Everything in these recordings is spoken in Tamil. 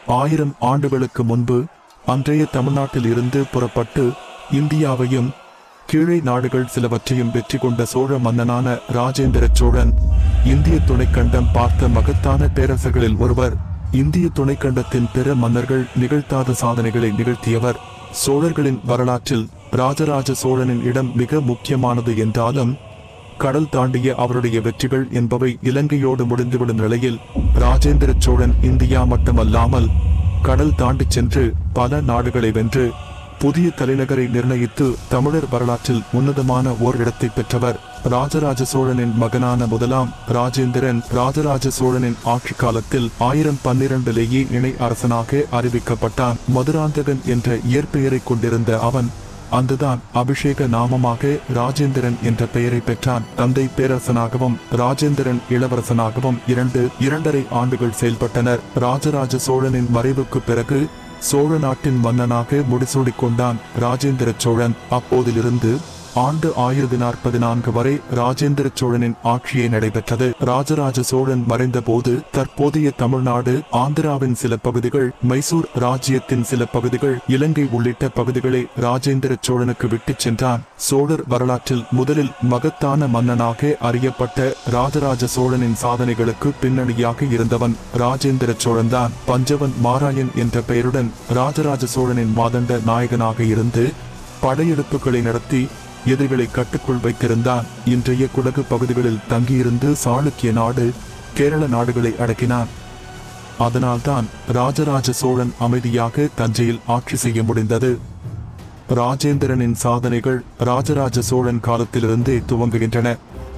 ஆயிரம் ஆண்டுகளுக்கு முன்பு அன்றைய தமிழ்நாட்டில் இருந்து புறப்பட்டு இந்தியாவையும் கீழே நாடுகள் சிலவற்றையும் வெற்றி கொண்ட சோழ மன்னனான ராஜேந்திர சோழன் இந்திய துணைக்கண்டம் பார்த்த மகத்தான பேரரசர்களில் ஒருவர் இந்திய துணைக்கண்டத்தின் பிற மன்னர்கள் நிகழ்த்தாத சாதனைகளை நிகழ்த்தியவர் சோழர்களின் வரலாற்றில் ராஜராஜ சோழனின் இடம் மிக முக்கியமானது என்றாலும் கடல் தாண்டிய அவருடைய வெற்றிகள் என்பவை இலங்கையோடு முடிந்துவிடும் நிலையில் ராஜேந்திர சோழன் இந்தியா மட்டுமல்லாமல் கடல் தாண்டிச் சென்று பல நாடுகளை வென்று புதிய தலைநகரை நிர்ணயித்து தமிழர் வரலாற்றில் உன்னதமான ஓர் இடத்தை பெற்றவர் ராஜராஜ சோழனின் மகனான முதலாம் ராஜேந்திரன் ராஜராஜ சோழனின் ஆட்சி காலத்தில் ஆயிரம் பன்னிரண்டிலேயே இணை அரசனாக அறிவிக்கப்பட்டான் மதுராந்தகன் என்ற இயற்பெயரை கொண்டிருந்த அவன் அந்துதான் அபிஷேக நாமமாக ராஜேந்திரன் என்ற பெயரை பெற்றான் தந்தை பேரரசனாகவும் ராஜேந்திரன் இளவரசனாகவும் இரண்டு இரண்டரை ஆண்டுகள் செயல்பட்டனர் ராஜராஜ சோழனின் மறைவுக்கு பிறகு சோழ நாட்டின் மன்னனாக முடிசூடிக் கொண்டான் ராஜேந்திர சோழன் அப்போதிலிருந்து ஆண்டு ஆயிரத்தி நாற்பது நான்கு வரை ராஜேந்திர சோழனின் ஆட்சியே நடைபெற்றது ராஜராஜ சோழன் மறைந்த போது தற்போதைய தமிழ்நாடு ஆந்திராவின் சில பகுதிகள் மைசூர் ராஜ்யத்தின் சில பகுதிகள் இலங்கை உள்ளிட்ட பகுதிகளை ராஜேந்திர சோழனுக்கு விட்டுச் சென்றான் சோழர் வரலாற்றில் முதலில் மகத்தான மன்னனாக அறியப்பட்ட ராஜராஜ சோழனின் சாதனைகளுக்கு பின்னணியாக இருந்தவன் ராஜேந்திர சோழன்தான் பஞ்சவன் மாராயன் என்ற பெயருடன் ராஜராஜ சோழனின் மாதண்ட நாயகனாக இருந்து படையெடுப்புகளை நடத்தி எதிரிகளை கட்டுக்குள் வைத்திருந்தான் இன்றைய குடகு பகுதிகளில் தங்கியிருந்து சாளுக்கிய நாடு கேரள நாடுகளை அடக்கினான் அதனால்தான் ராஜராஜ சோழன் அமைதியாக தஞ்சையில் ஆட்சி செய்ய முடிந்தது ராஜேந்திரனின் சாதனைகள் ராஜராஜ சோழன் காலத்திலிருந்தே துவங்குகின்றன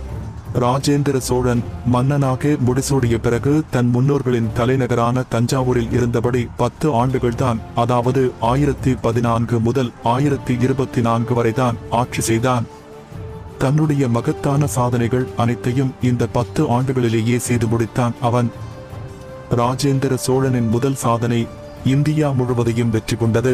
ராஜேந்திர சோழன் மன்னனாக முடிசூடிய பிறகு தன் முன்னோர்களின் தலைநகரான தஞ்சாவூரில் இருந்தபடி பத்து ஆண்டுகள்தான் அதாவது ஆயிரத்தி பதினான்கு முதல் ஆயிரத்தி இருபத்தி நான்கு வரைதான் ஆட்சி செய்தான் தன்னுடைய மகத்தான சாதனைகள் அனைத்தையும் இந்த பத்து ஆண்டுகளிலேயே செய்து முடித்தான் அவன் ராஜேந்திர சோழனின் முதல் சாதனை இந்தியா முழுவதையும் வெற்றி கொண்டது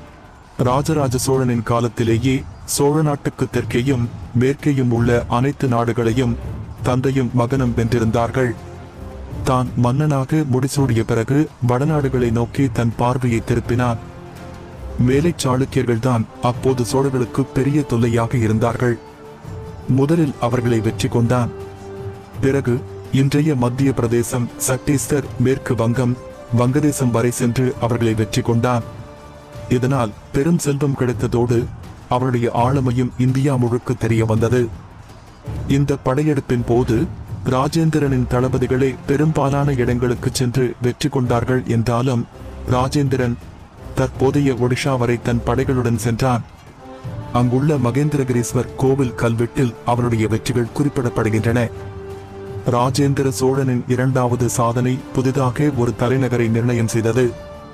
ராஜராஜ சோழனின் காலத்திலேயே சோழ நாட்டுக்கு தெற்கேயும் மேற்கேயும் உள்ள அனைத்து நாடுகளையும் தந்தையும் மகனும் வென்றிருந்தார்கள் தான் மன்னனாக முடிசூடிய பிறகு வடநாடுகளை நோக்கி தன் பார்வையை திருப்பினான் மேலை சாளுக்கியர்கள்தான் அப்போது சோழர்களுக்கு பெரிய தொல்லையாக இருந்தார்கள் முதலில் அவர்களை வெற்றி கொண்டான் பிறகு இன்றைய மத்திய பிரதேசம் சத்தீஸ்கர் மேற்கு வங்கம் வங்கதேசம் வரை சென்று அவர்களை வெற்றி கொண்டான் இதனால் பெரும் செல்வம் கிடைத்ததோடு அவருடைய ஆளுமையும் இந்தியா முழுக்க தெரிய வந்தது இந்த படையெடுப்பின் போது ராஜேந்திரனின் தளபதிகளே பெரும்பாலான இடங்களுக்கு சென்று வெற்றி கொண்டார்கள் என்றாலும் ராஜேந்திரன் தற்போதைய ஒடிஷா வரை தன் படைகளுடன் சென்றான் அங்குள்ள மகேந்திரகிரீஸ்வர் கோவில் கல்வெட்டில் அவருடைய வெற்றிகள் குறிப்பிடப்படுகின்றன ராஜேந்திர சோழனின் இரண்டாவது சாதனை புதிதாக ஒரு தலைநகரை நிர்ணயம் செய்தது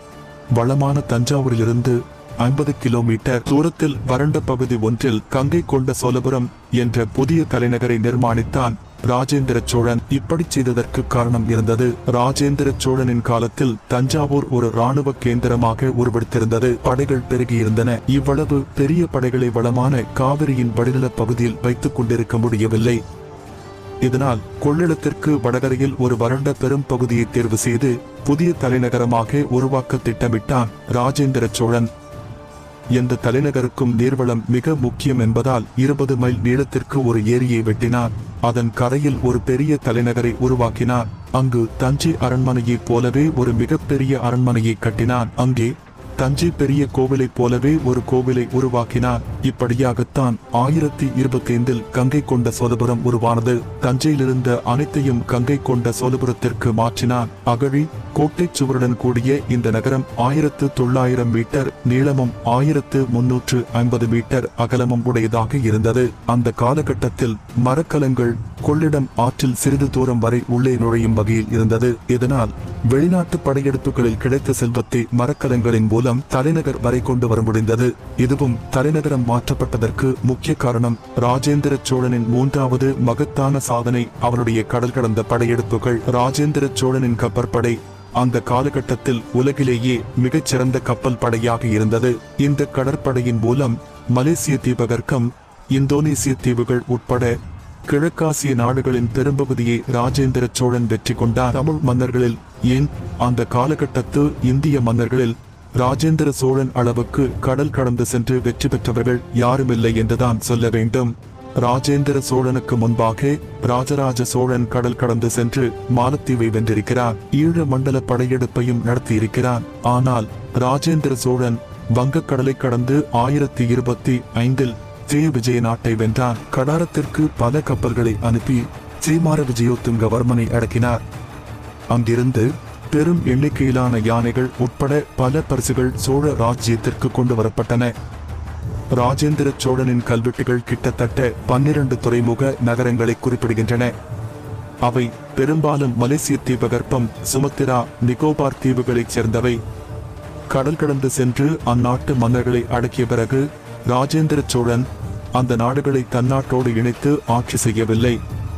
வளமான தஞ்சாவூரிலிருந்து ஐம்பது கிலோமீட்டர் தூரத்தில் வறண்ட பகுதி ஒன்றில் கங்கை கொண்ட சோழபுரம் என்ற புதிய தலைநகரை நிர்மாணித்தான் ராஜேந்திர சோழன் இப்படி செய்ததற்கு காரணம் இருந்தது ராஜேந்திர சோழனின் காலத்தில் தஞ்சாவூர் ஒரு ராணுவ கேந்திரமாக உருவெடுத்திருந்தது படைகள் பெருகியிருந்தன இவ்வளவு பெரிய படைகளை வளமான காவிரியின் வடிநில பகுதியில் வைத்துக் கொண்டிருக்க முடியவில்லை இதனால் கொள்ளிடத்திற்கு வடகரையில் ஒரு வறண்ட பெரும் பகுதியை தேர்வு செய்து புதிய தலைநகரமாக உருவாக்க திட்டமிட்டான் ராஜேந்திர சோழன் எந்த தலைநகருக்கும் நீர்வளம் மிக முக்கியம் என்பதால் இருபது மைல் நீளத்திற்கு ஒரு ஏரியை வெட்டினார் அதன் கரையில் ஒரு பெரிய தலைநகரை உருவாக்கினார் அங்கு தஞ்சை அரண்மனையைப் போலவே ஒரு மிகப்பெரிய அரண்மனையை கட்டினான் அங்கே தஞ்சை பெரிய கோவிலைப் போலவே ஒரு கோவிலை உருவாக்கினார் இப்படியாகத்தான் ஆயிரத்தி இருபத்தி ஐந்தில் கங்கை கொண்ட சோழபுரம் உருவானது தஞ்சையிலிருந்த அனைத்தையும் கங்கை கொண்ட சோழபுரத்திற்கு மாற்றினார் அகழி கோட்டை சுவருடன் கூடிய இந்த நகரம் ஆயிரத்து தொள்ளாயிரம் மீட்டர் நீளமும் ஆயிரத்து முன்னூற்று ஐம்பது மீட்டர் அகலமும் உடையதாக இருந்தது அந்த காலகட்டத்தில் மரக்கலங்கள் கொள்ளிடம் ஆற்றில் சிறிது தூரம் வரை உள்ளே நுழையும் வகையில் இருந்தது இதனால் வெளிநாட்டு படையெடுப்புகளில் கிடைத்த செல்வத்தை மரக்கலங்களின் மூலம் தலைநகர் வரை கொண்டு வர முடிந்தது இதுவும் தலைநகரம் மாற்றப்பட்டதற்கு முக்கிய காரணம் ராஜேந்திர சோழனின் மூன்றாவது மகத்தான சாதனை அவருடைய கடல் கடந்த படையெடுப்புகள் ராஜேந்திர சோழனின் கப்பற்படை அந்த காலகட்டத்தில் உலகிலேயே மிகச்சிறந்த கப்பல் படையாக இருந்தது இந்த கடற்படையின் மூலம் மலேசிய தீபகற்பம் இந்தோனேசிய தீவுகள் உட்பட கிழக்காசிய நாடுகளின் பெரும்பகுதியை ராஜேந்திர சோழன் வெற்றி கொண்டார் தமிழ் மன்னர்களில் ஏன் அந்த காலகட்டத்து இந்திய மன்னர்களில் ராஜேந்திர சோழன் அளவுக்கு கடல் கடந்து சென்று வெற்றி பெற்றவர்கள் யாருமில்லை என்றுதான் சொல்ல வேண்டும் ராஜேந்திர சோழனுக்கு முன்பாக ராஜராஜ சோழன் கடல் கடந்து சென்று மாலத்தீவை வென்றிருக்கிறார் ஈழ மண்டல படையெடுப்பையும் நடத்தியிருக்கிறார் ஆனால் ராஜேந்திர சோழன் வங்கக்கடலை கடந்து ஆயிரத்தி இருபத்தி ஐந்தில் ஜெய விஜய நாட்டை வென்றார் கடாரத்திற்கு பல கப்பல்களை அனுப்பி சீமார விஜயோத்துங்கவர்மனை அடக்கினார் அங்கிருந்து பெரும் எண்ணிக்கையிலான யானைகள் உட்பட பல பரிசுகள் சோழ ராஜ்யத்திற்கு கொண்டு வரப்பட்டன ராஜேந்திர சோழனின் கல்வெட்டுகள் கிட்டத்தட்ட பன்னிரண்டு துறைமுக நகரங்களை குறிப்பிடுகின்றன அவை பெரும்பாலும் மலேசிய தீபகற்பம் சுமத்திரா நிக்கோபார் தீவுகளைச் சேர்ந்தவை கடல் கடந்து சென்று அந்நாட்டு மன்னர்களை அடக்கிய பிறகு ராஜேந்திர சோழன் அந்த நாடுகளை தன்னாட்டோடு இணைத்து ஆட்சி செய்யவில்லை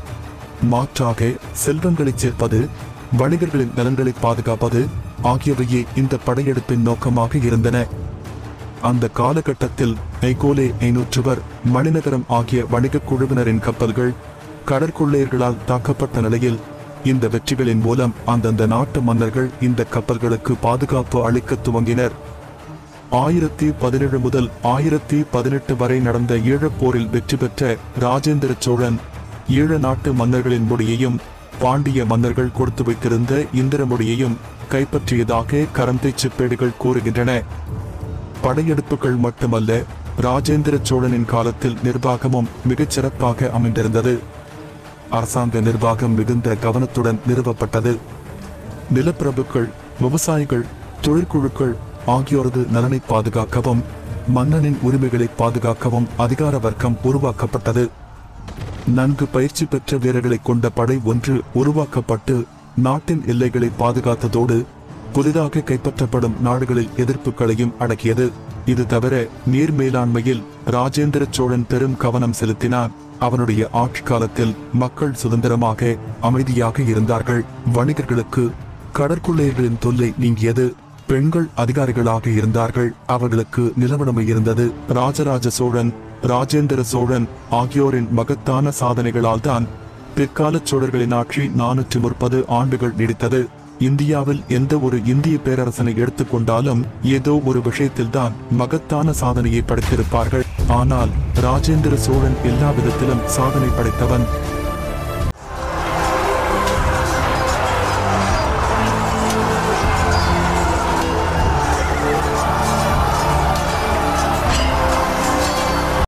மாற்றாக செல்வங்களைச் சேர்ப்பது வணிகர்களின் நலன்களை பாதுகாப்பது ஆகியவையே இந்த படையெடுப்பின் நோக்கமாக இருந்தன அந்த காலகட்டத்தில் ஐகோலே ஐநூற்றுவர் மணிநகரம் ஆகிய வணிகக் குழுவினரின் கப்பல்கள் கடற்கொள்ளையர்களால் தாக்கப்பட்ட நிலையில் இந்த வெற்றிகளின் மூலம் அந்தந்த நாட்டு மன்னர்கள் இந்த கப்பல்களுக்கு பாதுகாப்பு அளிக்க துவங்கினர் ஆயிரத்தி பதினேழு முதல் ஆயிரத்தி பதினெட்டு வரை நடந்த ஈழப் போரில் வெற்றி பெற்ற ராஜேந்திர சோழன் ஈழ நாட்டு மன்னர்களின் முடியையும் பாண்டிய மன்னர்கள் கொடுத்து வைத்திருந்த இந்திர முடியையும் கைப்பற்றியதாக கரந்தை செப்பேடுகள் கூறுகின்றன படையெடுப்புகள் மட்டுமல்ல ராஜேந்திர சோழனின் காலத்தில் நிர்வாகமும் மிகச் சிறப்பாக அமைந்திருந்தது அரசாங்க நிர்வாகம் மிகுந்த கவனத்துடன் நிறுவப்பட்டது நிலப்பிரபுக்கள் விவசாயிகள் தொழிற்குழுக்கள் ஆகியோரது நலனை பாதுகாக்கவும் மன்னனின் உரிமைகளை பாதுகாக்கவும் அதிகார வர்க்கம் உருவாக்கப்பட்டது நன்கு பயிற்சி பெற்ற வீரர்களை கொண்ட படை ஒன்று உருவாக்கப்பட்டு நாட்டின் எல்லைகளை பாதுகாத்ததோடு புதிதாக கைப்பற்றப்படும் நாடுகளில் எதிர்ப்புகளையும் அடக்கியது இது தவிர நீர் மேலாண்மையில் ராஜேந்திர சோழன் பெரும் கவனம் செலுத்தினார் அவனுடைய ஆட்சி காலத்தில் மக்கள் சுதந்திரமாக அமைதியாக இருந்தார்கள் வணிகர்களுக்கு கடற்கொள்ளையர்களின் தொல்லை நீங்கியது பெண்கள் அதிகாரிகளாக இருந்தார்கள் அவர்களுக்கு நிலவடமை இருந்தது ராஜராஜ சோழன் ராஜேந்திர சோழன் ஆகியோரின் மகத்தான சாதனைகளால் தான் பிற்கால சோழர்களின் ஆட்சி நானூற்றி முப்பது ஆண்டுகள் நீடித்தது இந்தியாவில் எந்த ஒரு இந்திய பேரரசனை எடுத்துக்கொண்டாலும் ஏதோ ஒரு விஷயத்தில்தான் மகத்தான சாதனையை படைத்திருப்பார்கள் ஆனால் ராஜேந்திர சோழன் எல்லா விதத்திலும் சாதனை படைத்தவன்